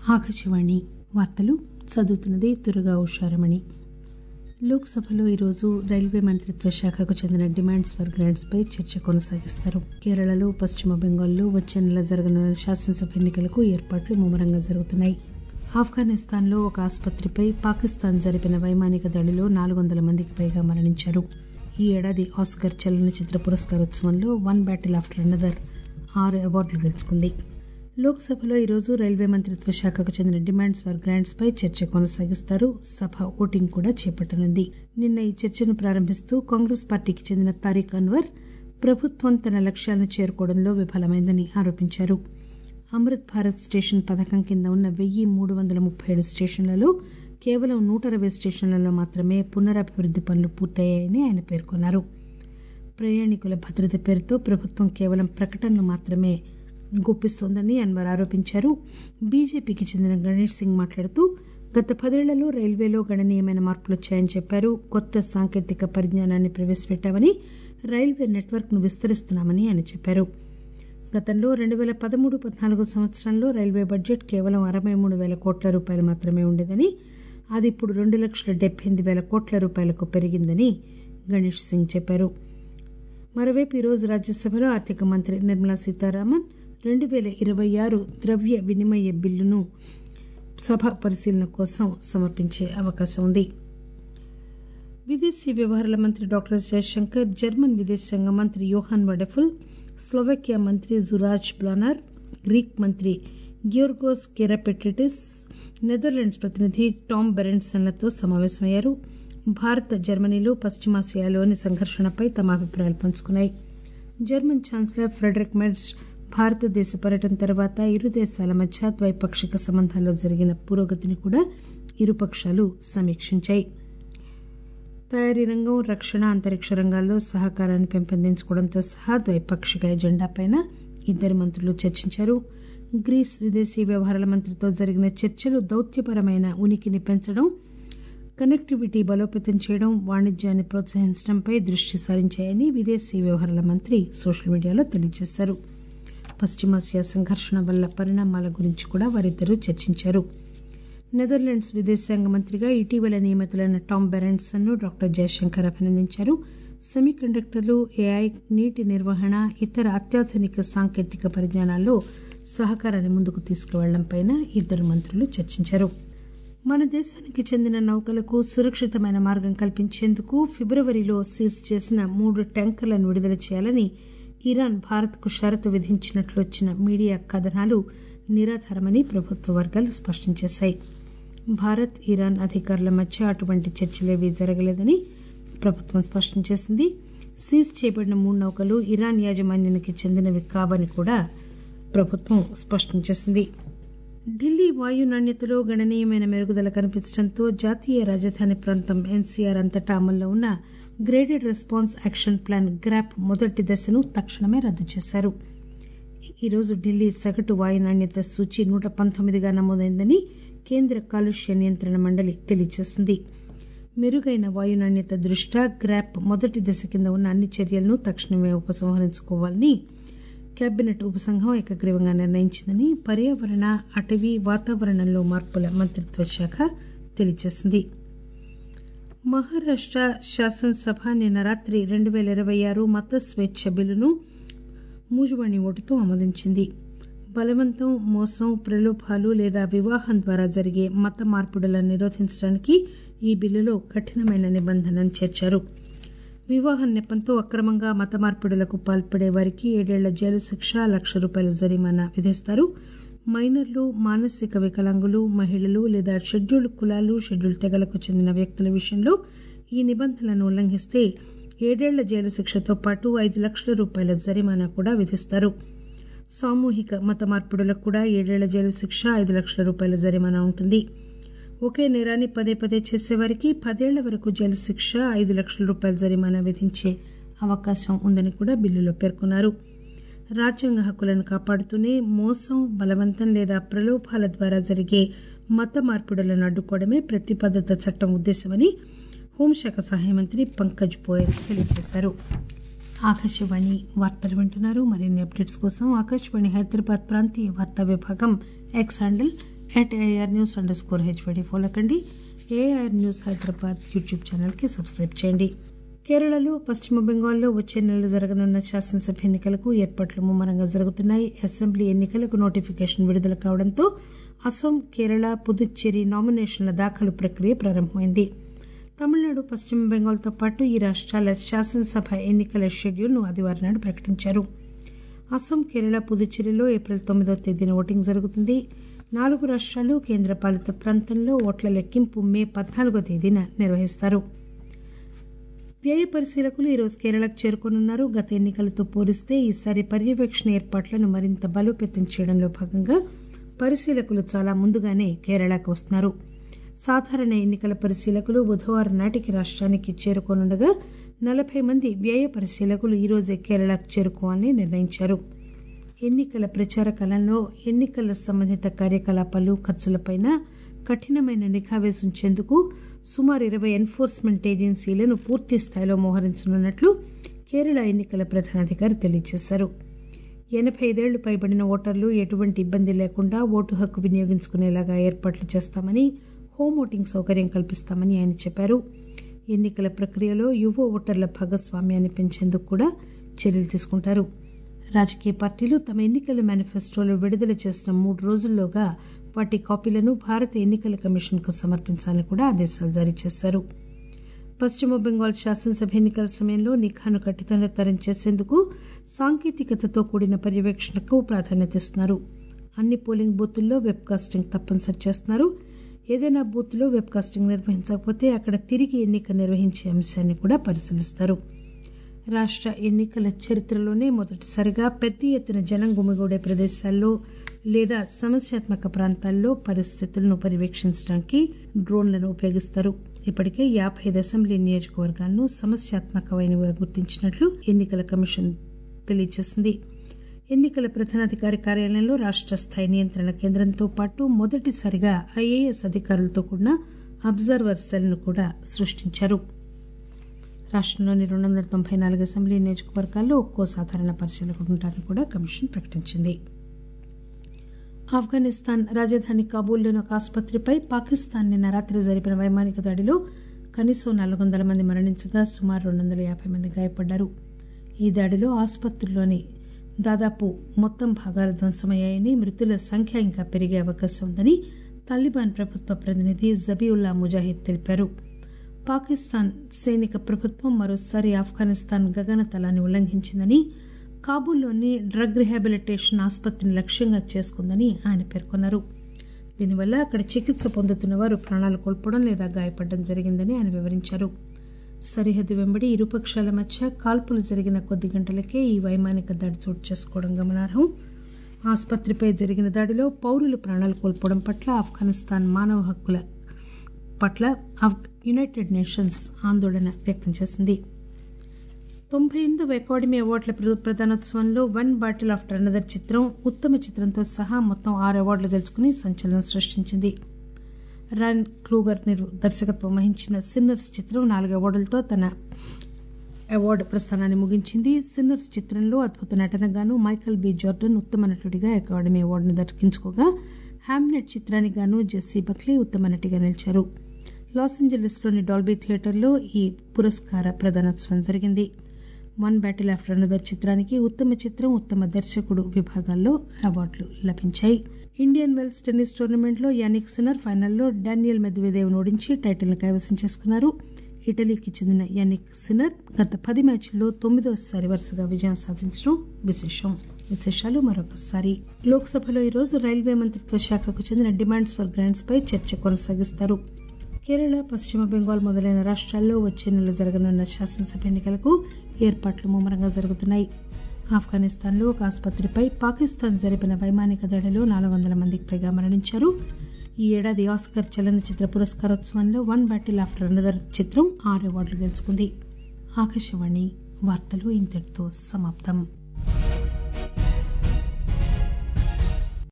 ఆకాశవాణి వార్తలు చదువుతున్నది దుర్గా ఉషారమణి లోక్సభలో ఈరోజు రైల్వే మంత్రిత్వ శాఖకు చెందిన డిమాండ్స్ ఫర్ గ్రాంట్స్ పై చర్చ కొనసాగిస్తారు కేరళలో పశ్చిమ బెంగాల్లో వచ్చే నెల జరగనున్న శాసనసభ ఎన్నికలకు ఏర్పాట్లు ముమ్మరంగా జరుగుతున్నాయి ఆఫ్ఘనిస్తాన్లో ఒక ఆసుపత్రిపై పాకిస్తాన్ జరిపిన వైమానిక దాడిలో నాలుగు వందల మందికి పైగా మరణించారు ఈ ఏడాది ఆస్కర్ చలనచిత్ర పురస్కారోత్సవంలో వన్ బ్యాటిల్ ఆఫ్టర్ అనదర్ ఆరు అవార్డులు గెలుచుకుంది లోక్సభలో ఈరోజు రైల్వే మంత్రిత్వ శాఖకు చెందిన డిమాండ్స్ ఫర్ గ్రాంట్స్ పై చర్చ కొనసాగిస్తారు సభ ఓటింగ్ కూడా చేపట్టనుంది నిన్న ఈ చర్చను ప్రారంభిస్తూ కాంగ్రెస్ పార్టీకి చెందిన తారిక్ అన్వర్ ప్రభుత్వం తన లక్ష్యాలను చేరుకోవడంలో విఫలమైందని ఆరోపించారు అమృత్ భారత్ స్టేషన్ పథకం కింద ఉన్న వెయ్యి మూడు వందల ముప్పై ఏడు స్టేషన్లలో కేవలం నూట అరవై స్టేషన్లలో మాత్రమే పునరభివృద్ది పనులు పూర్తయ్యాయని ఆయన పేర్కొన్నారు ప్రయాణికుల భద్రత పేరుతో ప్రభుత్వం కేవలం ప్రకటనలు మాత్రమే గుప్పిస్తోందని అన్వర్ ఆరోపించారు బీజేపీకి చెందిన గణేష్ సింగ్ మాట్లాడుతూ గత పదేళ్లలో రైల్వేలో గణనీయమైన మార్పులు వచ్చాయని చెప్పారు కొత్త సాంకేతిక పరిజ్ఞానాన్ని ప్రవేశపెట్టామని రైల్వే నెట్వర్క్ ను విస్తరిస్తున్నామని ఆయన చెప్పారు గతంలో రెండు పేల పదమూడు పద్నాలుగు సంవత్సరంలో రైల్వే బడ్జెట్ కేవలం అరవై మూడు పేల కోట్ల రూపాయలు మాత్రమే ఉండేదని అది ఇప్పుడు రెండు లక్షల డెబ్బై ఎనిమిది పేల కోట్ల రూపాయలకు పెరిగిందని గణేష్ సింగ్ చెప్పారు మరోవైపు ఈరోజు రాజ్యసభలో ఆర్థిక మంత్రి నిర్మలా సీతారామన్ రెండు పేల ఇరవై ఆరు ద్రవ్య వినిమయ బిల్లును సభ పరిశీలన కోసం సమర్పించే అవకాశం ఉంది విదేశీ వ్యవహారాల మంత్రి డాక్టర్ ఎస్ జయశంకర్ జర్మన్ విదేశాంగ మంత్రి యోహాన్ వడెఫుల్ స్లోవేకియా మంత్రి జురాజ్ బ్లానర్ గ్రీక్ మంత్రి గియోర్గోస్ కెరపెట్రిటిస్ నెదర్లాండ్స్ ప్రతినిధి టామ్ బెరెన్సన్లతో సమావేశమయ్యారు భారత్ జర్మనీలు పశ్చిమాసియాలోని సంఘర్షణపై తమ అభిప్రాయాలు పంచుకున్నాయి జర్మన్ ఛాన్సలర్ ఫ్రెడరిక్ మెడ్స్ భారతదేశ పర్యటన తర్వాత ఇరు దేశాల మధ్య ద్వైపాక్షిక సంబంధాల్లో జరిగిన పురోగతిని కూడా ఇరుపక్షాలు సమీక్షించాయి తయారీ రంగం రక్షణ అంతరిక్ష రంగాల్లో సహకారాన్ని పెంపొందించుకోవడంతో సహా ద్వైపాక్షిక ఎజెండాపై ఇద్దరు మంత్రులు చర్చించారు గ్రీస్ విదేశీ వ్యవహారాల మంత్రితో జరిగిన చర్చలు దౌత్యపరమైన ఉనికిని పెంచడం కనెక్టివిటీ బలోపేతం చేయడం వాణిజ్యాన్ని ప్రోత్సహించడంపై దృష్టి సారించాయని విదేశీ వ్యవహారాల మంత్రి సోషల్ మీడియాలో తెలియజేశారు పశ్చిమాసియా సంఘర్షణ వల్ల పరిణామాల గురించి కూడా వారిద్దరూ చర్చించారు నెదర్లాండ్స్ విదేశాంగ మంత్రిగా ఇటీవల నియమితులైన టామ్ బెరెన్సన్ ను డాక్టర్ జయశంకర్ అభినందించారు సెమీ కండక్టర్లు ఏఐ నీటి నిర్వహణ ఇతర అత్యాధునిక సాంకేతిక పరిజ్ఞానాల్లో సహకారాన్ని ముందుకు తీసుకువెళ్లడంపై ఇద్దరు మంత్రులు చర్చించారు మన దేశానికి చెందిన నౌకలకు సురక్షితమైన మార్గం కల్పించేందుకు ఫిబ్రవరిలో సీజ్ చేసిన మూడు ట్యాంకర్లను విడుదల చేయాలని ఇరాన్ భారత్కు షరతు విధించినట్లు వచ్చిన మీడియా కథనాలు నిరాధారమని ప్రభుత్వ వర్గాలు స్పష్టం చేశాయి భారత్ ఇరాన్ అధికారుల మధ్య అటువంటి చర్చలేవీ జరగలేదని ప్రభుత్వం స్పష్టం చేసింది సీజ్ చేయబడిన మూడు నౌకలు ఇరాన్ యాజమాన్యానికి చెందినవి కావని కూడా ప్రభుత్వం స్పష్టం చేసింది ఢిల్లీ వాయు నాణ్యతలో గణనీయమైన మెరుగుదల కనిపించడంతో జాతీయ రాజధాని ప్రాంతం ఎన్సీఆర్ అంతటా అమల్లో ఉన్న graded response action plan GRAP మొదటి దశను తక్షణమే రద్దు చేశారు ఈరోజు ఢిల్లీ సగటు వాయు నాణ్యత సూచి నూట పంతొమ్మిదిగా నమోదైందని కేంద్ర కాలుష్య నియంత్రణ మండలి తెలియజేసింది మెరుగైన వాయు నాణ్యత దృష్ట్యా గ్రాప్ మొదటి దశ కింద ఉన్న అన్ని చర్యలను తక్షణమే ఉపసంహరించుకోవాలని కేబినెట్ ఉపసంఘం ఏకగ్రీవంగా నిర్ణయించిందని పర్యావరణ అటవీ వాతావరణంలో మార్పుల మంత్రిత్వ శాఖ తెలియజేసింది మహారాష్ట శాసనసభ నిన్న రాత్రి రెండు పేల ఇరవై ఆరు మత స్వేచ్ఛ బిల్లును మూజువాణి ఓటుతో ఆమోదించింది బలవంతం మోసం ప్రలోభాలు లేదా వివాహం ద్వారా జరిగే మత మార్పిడులను నిరోధించడానికి ఈ బిల్లులో కఠినమైన నిబంధనను చేర్చారు వివాహం నెపంతో అక్రమంగా మత మార్పిడులకు పాల్పడే వారికి ఏడేళ్ల జైలు శిక్ష లక్ష రూపాయల జరిమానా విధిస్తారు మైనర్లు మానసిక వికలాంగులు మహిళలు లేదా షెడ్యూల్డ్ కులాలు షెడ్యూల్డ్ తెగలకు చెందిన వ్యక్తుల విషయంలో ఈ నిబంధనలను ఉల్లంఘిస్తే ఏడేళ్ల జైలు శిక్షతో పాటు ఐదు లక్షల రూపాయల జరిమానా కూడా విధిస్తారు సామూహిక మత మార్పిడులకు కూడా ఏడేళ్ల జైలు శిక్ష ఐదు లక్షల రూపాయల జరిమానా ఉంటుంది ఒకే నేరాన్ని పదే పదే చేసేవారికి పదేళ్ల వరకు జైలు శిక్ష ఐదు లక్షల రూపాయల జరిమానా విధించే అవకాశం ఉందని కూడా బిల్లులో పేర్కొన్నారు రాజ్యాంగ హక్కులను కాపాడుతూనే మోసం బలవంతం లేదా ప్రలోభాల ద్వారా జరిగే మత మార్పిడులను అడ్డుకోవడమే ప్రతిపాదిత చట్టం ఉద్దేశమని హోంశాఖ సహాయ మంత్రి పంకజ్ పోయల్ తెలియజేశారు ఆకాశవాణి వార్తలు వింటున్నారు మరిన్ని అప్డేట్స్ కోసం ఆకాశవాణి హైదరాబాద్ ప్రాంతీయ వార్తా విభాగం X handle at AR news under score HYD follow కండి ఏఆర్ న్యూస్ హైదరాబాద్ యూట్యూబ్ ఛానల్కి సబ్స్క్రైబ్ చేయండి కేరళలో పశ్చిమ బెంగాల్లో వచ్చే నెల జరగనున్న శాసనసభ ఎన్నికలకు ఏర్పాట్లు ముమ్మరంగా జరుగుతున్నాయి అసెంబ్లీ ఎన్నికలకు నోటిఫికేషన్ విడుదల కావడంతో అసోం కేరళ పుదుచ్చేరి నామినేషన్ల దాఖలు ప్రక్రియ ప్రారంభమైంది తమిళనాడు పశ్చిమ బెంగాల్తో పాటు ఈ రాష్ట్రాల శాసనసభ ఎన్నికల షెడ్యూల్ను ఆదివారం నాడు ప్రకటించారు అసోం కేరళ పుదుచ్చేరిలో ఏప్రిల్ తొమ్మిదో తేదీన ఓటింగ్ జరుగుతుంది నాలుగు రాష్ట్రాలు కేంద్రపాలిత ప్రాంతంలో ఓట్ల లెక్కింపు మే పద్నాలుగో తేదీన నిర్వహిస్తారు వ్యయ పరిశీలకులు ఈరోజు కేరళకు చేరుకోనున్నారు గత ఎన్నికలతో పోలిస్తే ఈసారి పర్యవేక్షణ ఏర్పాట్లను మరింత బలోపేతం చేయడంలో భాగంగా పరిశీలకులు చాలా ముందుగానే కేరళకు వస్తున్నారు సాధారణ ఎన్నికల పరిశీలకులు బుధవారం నాటికి రాష్ట్రానికి చేరుకోనుండగా నలభై మంది వ్యయ పరిశీలకులు ఈరోజే కేరళకు చేరుకోవాలని నిర్ణయించారు ఎన్నికల ప్రచార కాలంలో ఎన్నికల సంబంధిత కార్యకలాపాలు ఖర్చులపైన కఠినమైన నిఘా వేసి ఉంచేందుకు సుమారు ఇరవై ఎన్ఫోర్స్మెంట్ ఏజెన్సీలను పూర్తి స్థాయిలో మోహరించనున్నట్లు కేరళ ఎన్నికల ప్రధానాధికారి తెలియజేశారు ఎనభై ఐదేళ్లు పైబడిన ఓటర్లు ఎటువంటి ఇబ్బంది లేకుండా ఓటు హక్కు వినియోగించుకునేలాగా ఏర్పాట్లు చేస్తామని హోం ఓటింగ్ సౌకర్యం కల్పిస్తామని ఆయన చెప్పారు ఎన్నికల ప్రక్రియలో యువ ఓటర్ల భాగస్వామ్యాన్ని పెంచేందుకు కూడా చర్యలు తీసుకుంటారు రాజకీయ పార్టీలు తమ ఎన్నికల మేనిఫెస్టోలో విడుదల చేసిన మూడు రోజుల్లోగా వాటి కాపీలను భారత ఎన్నికల కమిషన్కు సమర్పించాలని కూడా ఆదేశాలు జారీ చేశారు పశ్చిమ బెంగాల్ శాసనసభ ఎన్నికల సమయంలో నిఘాను కఠినతరం చేసేందుకు సాంకేతికతతో కూడిన పర్యవేక్షణకు ప్రాధాన్యత ఇస్తున్నారు అన్ని పోలింగ్ బూతుల్లో వెబ్ కాస్టింగ్ తప్పనిసరి చేస్తున్నారు ఏదైనా బూత్లో వెబ్ కాస్టింగ్ నిర్వహించకపోతే అక్కడ తిరిగి ఎన్నిక నిర్వహించే అంశాన్ని కూడా పరిశీలిస్తారు రాష్ట్ర ఎన్నికల చరిత్రలోనే మొదటిసారిగా పెద్ద ఎత్తున జనం గుమిగూడే ప్రదేశాల్లో లేదా సమస్యాత్మక ప్రాంతాల్లో పరిస్థితులను పర్యవేక్షించడానికి డ్రోన్లను ఉపయోగిస్తారు ఇప్పటికే యాభై ఐదు అసెంబ్లీ నియోజకవర్గాలను సమస్యాత్మకమైనవిగా గుర్తించినట్లు ఎన్నికల కమిషన్ తెలియజేసింది ఎన్నికల ప్రధానాధికారి కార్యాలయంలో రాష్ట్ర స్థాయి నియంత్రణ కేంద్రంతో పాటు మొదటిసారిగా ఐఏఎస్ అధికారులతో కూడిన అబ్జర్వర్ సెల్ను కూడా సృష్టించారు రాష్టంలోని రెండు వందల తొంభై నాలుగు అసెంబ్లీ నియోజకవర్గాల్లో ఒక్కో సాధారణ పరిశీలకుడు ఉంటారని కూడా కమిషన్ ప్రకటించింది ఆఫ్ఘనిస్తాన్ రాజధాని కాబూల్లోని ఒక ఆసుపత్రిపై పాకిస్తాన్ నిన్న రాత్రి జరిపిన వైమానిక దాడిలో కనీసం నాలుగు వందల మంది మరణించగా సుమారు రెండు వందల యాభై మంది గాయపడ్డారు ఈ దాడిలో ఆసుపత్రిలోని దాదాపు మొత్తం భాగాలు ధ్వంసమయ్యాయని మృతుల సంఖ్య ఇంకా పెరిగే అవకాశం ఉందని తాలిబాన్ ప్రభుత్వ ప్రతినిధి జబీవుల్లా ముజాహిద్ తెలిపారు పాకిస్తాన్ సైనిక ప్రభుత్వం మరోసారి ఆఫ్ఘనిస్తాన్ గగనతలాన్ని ఉల్లంఘించిందని కాబూల్లోని డ్రగ్ రిహాబిలిటేషన్ ఆసుపత్రిని లక్ష్యంగా చేసుకుందని ఆయన పేర్కొన్నారు దీనివల్ల అక్కడ చికిత్స పొందుతున్న వారు ప్రాణాలు కోల్పోవడం లేదా గాయపడడం జరిగిందని ఆయన వివరించారు సరిహద్దు వెంబడి ఇరుపక్షాల మధ్య కాల్పులు జరిగిన కొద్ది గంటలకే ఈ వైమానిక దాడి చోటు చేసుకోవడం గమనార్హం ఆసుపత్రిపై జరిగిన దాడిలో పౌరులు ప్రాణాలు కోల్పోవడం పట్ల ఆఫ్ఘనిస్తాన్ మానవ హక్కుల పట్ల యునైటెడ్ నేషన్స్ ఆందోళన వ్యక్తం చేసింది తొంభై ఎనిమిదవ అకాడమీ అవార్డుల ప్రదానోత్సవంలో వన్ బాటిల్ ఆఫ్టర్ అనదర్ చిత్రం ఉత్తమ చిత్రంతో సహా మొత్తం ఆరు అవార్డులు గెలుచుకుని సంచలనం సృష్టించింది రాన్ క్లూగర్ దర్శకత్వం వహించిన సిన్నర్స్ చిత్రం నాలుగు అవార్డులతో తన అవార్డు ప్రస్థానాన్ని ముగించింది సిన్నర్స్ చిత్రంలో అద్భుత నటనగాను మైకల్ బి జార్డన్ ఉత్తమ నటుడిగా అకాడమీ అవార్డును దక్కించుకోగా హ్యామ్నెట్ చిత్రానికి గాను జెస్సీ బక్లీ ఉత్తమ నటిగా నిలిచారు లాస్ ఏంజలీస్లోని డాల్బీ థియేటర్లో ఈ పురస్కార ప్రదానోత్సవం జరిగింది వన్ బ్యాటిల్ ఆఫ్టర్ అనదర్ చిత్రానికి ఉత్తమ చిత్రం ఉత్తమ దర్శకుడు విభాగాల్లో అవార్డులు లభించాయి ఇండియన్ వెల్స్ టెన్నిస్ టోర్నమెంట్లో యానిక్ సిన్నర్ ఫైనల్లో డానియల్ మెద్వేదేవ్ ఓడించి టైటిల్ను కైవసం చేసుకున్నారు ఇటలీకి చెందిన యానిక్ సిన్నర్ గత పది మ్యాచ్ల్లో తొమ్మిదోసారి వరుసగా విజయం సాధించడం విశేషం విశేషాలు మరొకసారి లోక్సభలో ఈరోజు రైల్వే మంత్రిత్వ శాఖకు చెందిన డిమాండ్స్ ఫర్ గ్రాంట్స్ పై చర్చ కొనసాగిస్తారు కేరళ పశ్చిమ బెంగాల్ మొదలైన రాష్ట్రాల్లో వచ్చే నెల జరగనున్న శాసనసభ ఎన్నికలకు ఏర్పాట్లు ముమ్మరంగా జరుగుతున్నాయి ఆఫ్ఘనిస్తాన్లో ఒక ఆసుపత్రిపై పాకిస్తాన్ జరిపిన వైమానిక దాడిలో నాలుగు వందల మందికి పైగా మరణించారు ఈ ఏడాది ఆస్కర్ చలనచిత్ర పురస్కారోత్సవంలో వన్ బ్యాటిల్ ఆఫ్టర్ అనదర్ చిత్రం ఆరు అవార్డులు గెలుచుకుంది ఆకాశవాణి వార్తలు ఇంతటితో సమాప్తం